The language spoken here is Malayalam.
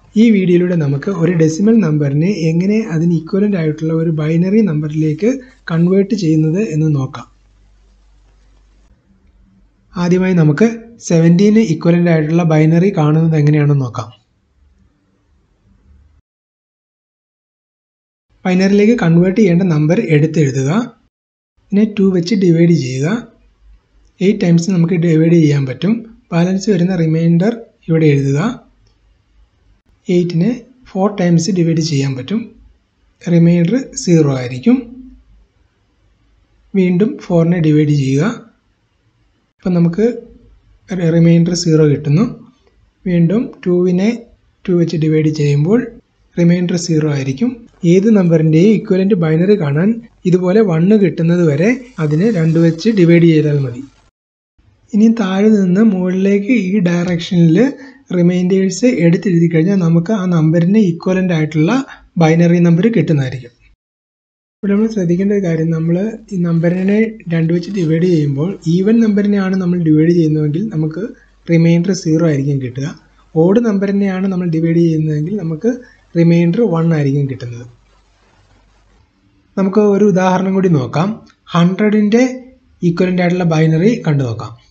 ഈ വീഡിയോയിലൂടെ നമുക്ക് ഒരു ഡെസിമൽ നമ്പറിനെ എങ്ങനെ അതിന് ഇക്വലൻ്റ് ആയിട്ടുള്ള ഒരു ബൈനറി നമ്പറിലേക്ക് കൺവേർട്ട് ചെയ്യുന്നത് എന്ന് നോക്കാം ആദ്യമായി നമുക്ക് സെവൻറ്റീന് ഇക്വലൻ്റ് ആയിട്ടുള്ള ബൈനറി കാണുന്നത് എങ്ങനെയാണെന്ന് നോക്കാം ബൈനറിയിലേക്ക് കൺവേർട്ട് ചെയ്യേണ്ട നമ്പർ എടുത്തെഴുതുക ഇതിനെ ടു വെച്ച് ഡിവൈഡ് ചെയ്യുക എയ്റ്റ് ടൈംസ് നമുക്ക് ഡിവൈഡ് ചെയ്യാൻ പറ്റും ബാലൻസ് വരുന്ന റിമൈൻഡർ ഇവിടെ എഴുതുക എയ്റ്റിനെ ഫോർ ടൈംസ് ഡിവൈഡ് ചെയ്യാൻ പറ്റും റിമൈൻഡർ സീറോ ആയിരിക്കും വീണ്ടും ഫോറിനെ ഡിവൈഡ് ചെയ്യുക അപ്പം നമുക്ക് റിമൈൻഡർ സീറോ കിട്ടുന്നു വീണ്ടും ടൂവിനെ ടു വെച്ച് ഡിവൈഡ് ചെയ്യുമ്പോൾ റിമൈൻഡർ സീറോ ആയിരിക്കും ഏത് നമ്പറിൻ്റെയും ഇക്വലൻ്റ് ബൈനറി കാണാൻ ഇതുപോലെ വണ്ണ് കിട്ടുന്നത് വരെ അതിനെ രണ്ട് വെച്ച് ഡിവൈഡ് ചെയ്താൽ മതി ഇനി താഴെ നിന്ന് മുകളിലേക്ക് ഈ ഡയറക്ഷനിൽ റിമൈൻഡേഴ്സ് എടുത്തെഴുതി കഴിഞ്ഞാൽ നമുക്ക് ആ നമ്പറിന് ഈക്വലൻ്റ് ആയിട്ടുള്ള ബൈനറി നമ്പർ കിട്ടുന്നതായിരിക്കും ഇവിടെ നമ്മൾ ശ്രദ്ധിക്കേണ്ട ഒരു കാര്യം നമ്മൾ ഈ നമ്പറിനെ രണ്ട് വെച്ച് ഡിവൈഡ് ചെയ്യുമ്പോൾ ഈവൻ നമ്പറിനെയാണ് നമ്മൾ ഡിവൈഡ് ചെയ്യുന്നതെങ്കിൽ നമുക്ക് റിമൈൻഡർ സീറോ ആയിരിക്കും കിട്ടുക ഓഡ് നമ്പറിനെയാണ് നമ്മൾ ഡിവൈഡ് ചെയ്യുന്നതെങ്കിൽ നമുക്ക് റിമൈൻഡർ വൺ ആയിരിക്കും കിട്ടുന്നത് നമുക്ക് ഒരു ഉദാഹരണം കൂടി നോക്കാം ഹൺഡ്രഡിൻ്റെ ഈക്വലൻ്റ് ആയിട്ടുള്ള ബൈനറി കണ്ടു നോക്കാം